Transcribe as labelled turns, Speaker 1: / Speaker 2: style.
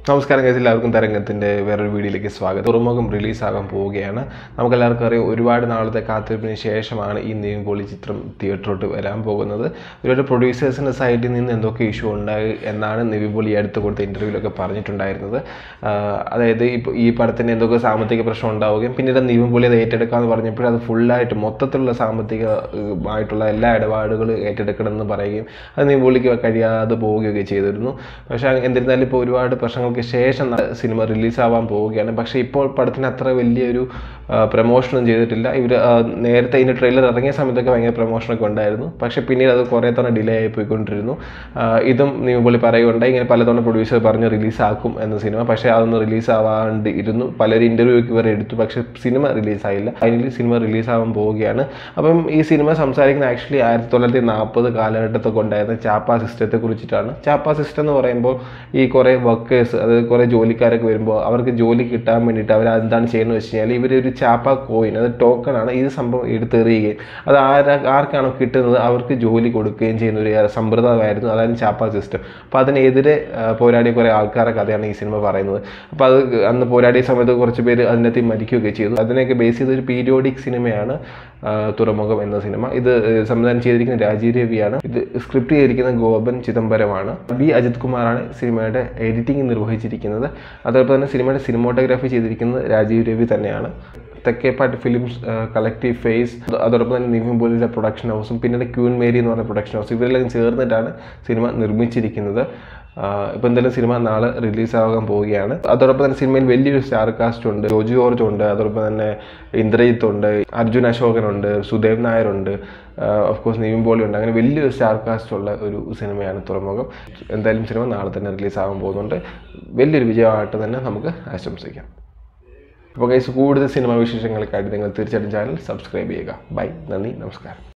Speaker 1: നമസ്കാരം guys. എല്ലാവർക്കും തരംഗത്തിൻ്റെ വേറൊരു വീഡിയോയിലേക്ക് സ്വാഗതം തുറമുഖം റിലീസാകാൻ പോവുകയാണ് നമുക്കെല്ലാവർക്കും അറിയാം ഒരുപാട് നാളത്തെ കാത്തിരിപ്പിന് ശേഷമാണ് ഈ നീമ്പോളി ചിത്രം തിയേറ്ററിലോട്ട് വരാൻ പോകുന്നത് ഒരുപാട് പ്രൊഡ്യൂസേഴ്സിൻ്റെ സൈഡിൽ നിന്ന് എന്തൊക്കെ ഇഷ്യൂ ഉണ്ടായി എന്നാണ് നിവിൻപോളി അടുത്ത് കൊടുത്ത ഇൻ്റർവ്യൂവിലൊക്കെ പറഞ്ഞിട്ടുണ്ടായിരുന്നത് ആഹ് അതായത് ഇപ്പോൾ ഈ പടത്തിന് എന്തൊക്കെ സാമ്പത്തിക പ്രശ്നം ഉണ്ടാവുകയും പിന്നീട് നിവിൻപോളി അത് ഏറ്റെടുക്കാമെന്ന് പറഞ്ഞപ്പോൾ അത് ഫുള്ളായിട്ട് മൊത്തത്തിലുള്ള സാമ്പത്തികമായിട്ടുള്ള എല്ലാ ഇടപാടുകളും ഏറ്റെടുക്കണമെന്ന് പറയുകയും അത് നിവിൻപോളിക്ക് കഴിയാതെ പോവുകയൊക്കെ ചെയ്തിരുന്നു പക്ഷേ എന്നിരുന്നാലും ഇപ്പോൾ ഒരുപാട് പ്രശ്നങ്ങൾക്ക് ശേഷം ന- സിനിമ റിലീസാവാൻ പോവുകയാണ് പക്ഷേ ഇപ്പോൾ പടത്തിന് അത്ര വലിയൊരു പ്രൊമോഷനും ചെയ്തിട്ടില്ല ഇവർ നേരത്തെ ഇതിൻ്റെ ട്രെയിലർ ഇറങ്ങിയ സമയത്തൊക്കെ ഭയങ്കര പ്രൊമോഷനൊക്കെ ഉണ്ടായിരുന്നു പക്ഷേ പിന്നീട് അത് കുറേ തവണ ഡിലേ ആയി പോയിക്കൊണ്ടിരുന്നു ആ, ഇതും നിവിൻപോളി പറയുകയുണ്ടായി ഇങ്ങനെ പലതവണ പ്രൊഡ്യൂസർ പറഞ്ഞ് റിലീസാക്കും എന്ന സിനിമ പക്ഷേ അതൊന്നും റിലീസാവാണ്ട് ഇരുന്നു പലരും ഇൻ്റർവ്യൂ ഒക്കെ ഇവർ എടുത്തു പക്ഷേ സിനിമ റിലീസായില്ല ഫൈനലി സിനിമ റിലീസാവാൻ പോവുകയാണ് അപ്പം ഈ സിനിമ സംസാരിക്കുന്ന ആക്ച്വലി ആയിരത്തി തൊള്ളായിരത്തി നാൽപ്പത് കാലഘട്ടത്തൊക്കെ ഉണ്ടായിരുന്ന ചാപ്പ സിസ്റ്റത്തെ കുറിച്ചിട്ടാണ് ചാപ്പ സിസ്റ്റം എന്ന് പറയുമ്പോൾ ഈ കുറേ വർക്കേഴ്സ് അതായത് കുറേ ജോലിക്കാരൊക്കെ വരുമ്പോൾ അവർക്ക് ജോലി കിട്ടാൻ വേണ്ടിയിട്ട് അവർ എന്താണ് ചെയ്യുന്നത് വെച്ച് കഴിഞ്ഞാൽ ഇവർ ഒരു ചാപ്പ കോയിൻ അത് ടോക്കൺ ആണ് ഈ സംഭവം എടുത്തെറിയുകയും അത് ആരാ ആർക്കാണോ കിട്ടുന്നത് അവർക്ക് ജോലി കൊടുക്കുകയും ചെയ്യുന്ന ഒരു സമ്പ്രദായമായിരുന്നു അതായത് ചാപ്പ സിസ്റ്റം അപ്പോൾ അതിനെതിരെ ആ, പോരാടിയ കുറേ ആൾക്കാരുടെ കഥയാണ് ഈ സിനിമ പറയുന്നത് അപ്പോൾ അത് അന്ന് പോരാടിയ സമയത്ത് കുറച്ച് പേര് അതിനകത്ത് മരിക്കുകയൊക്കെ ചെയ്തു അതിനെയൊക്കെ ബേസ് ചെയ്ത ഒരു പീരിയോഡിക് സിനിമയാണ് ആ, തുറമുഖം എന്ന സിനിമ ഇത് ഏഹ്, സംവിധാനം ചെയ്തിരിക്കുന്ന രാജീവ് രവിയാണ് ഇത് സ്ക്രിപ്റ്റ് ചെയ്തിരിക്കുന്ന ഗോപൻ ചിദംബരമാണ് ബി അജിത് കുമാറാണ് സിനിമയുടെ എഡിറ്റിംഗ് നിർവഹിച്ചിരിക്കുന്നത് അതോടൊപ്പം തന്നെ സിനിമയുടെ സിനിമോട്ടോഗ്രാഫി ചെയ്തിരിക്കുന്നത് രാജീവ് രവി തന്നെയാണ് തെക്കേപ്പാട്ട് ഫിലിംസ് കളക്റ്റീവ് ഫേസ് അതോടൊപ്പം തന്നെ നിവിൻ പോലിയുടെ പ്രൊഡക്ഷൻ ഹൗസും പിന്നീട് ക്യൂൻ മേരി എന്ന് പറഞ്ഞ പ്രൊഡക്ഷൻ ഹൗസ് ഇവരെല്ലാം ചേർന്നിട്ടാണ് സിനിമ നിർമ്മിച്ചിരിക്കുന്നത് ഇപ്പം എന്തായാലും സിനിമ നാളെ റിലീസാകാൻ പോവുകയാണ് അതോടൊപ്പം തന്നെ സിനിമയിൽ വലിയൊരു സ്റ്റാർ കാസ്റ്റ് ഉണ്ട് ജോജി ജോർജ് ഉണ്ട് അതോടൊപ്പം തന്നെ ഇന്ദ്രജിത്ത് ഉണ്ട് അർജുൻ അശോകനുണ്ട് സുദേവ് നായരുണ്ട് ഓഫ് കോഴ്സ് നിവിൻ പോളി ഉണ്ട് അങ്ങനെ വലിയൊരു സ്റ്റാർ കാസ്റ്റ് ഉള്ള ഒരു സിനിമയാണ് തുറമുഖം എന്തായാലും സിനിമ നാളെ തന്നെ റിലീസാകാൻ പോകുന്നുണ്ട് വലിയൊരു വിജയമായിട്ട് തന്നെ നമുക്ക് ആശംസിക്കാം അപ്പോൾ കൈസ് കൂടുതൽ സിനിമ വിശേഷങ്ങൾക്കായിട്ട് നിങ്ങൾ തീർച്ചയായിട്ടും ചാനൽ സബ്സ്ക്രൈബ് ചെയ്യുക ബൈ നന്ദി നമസ്കാരം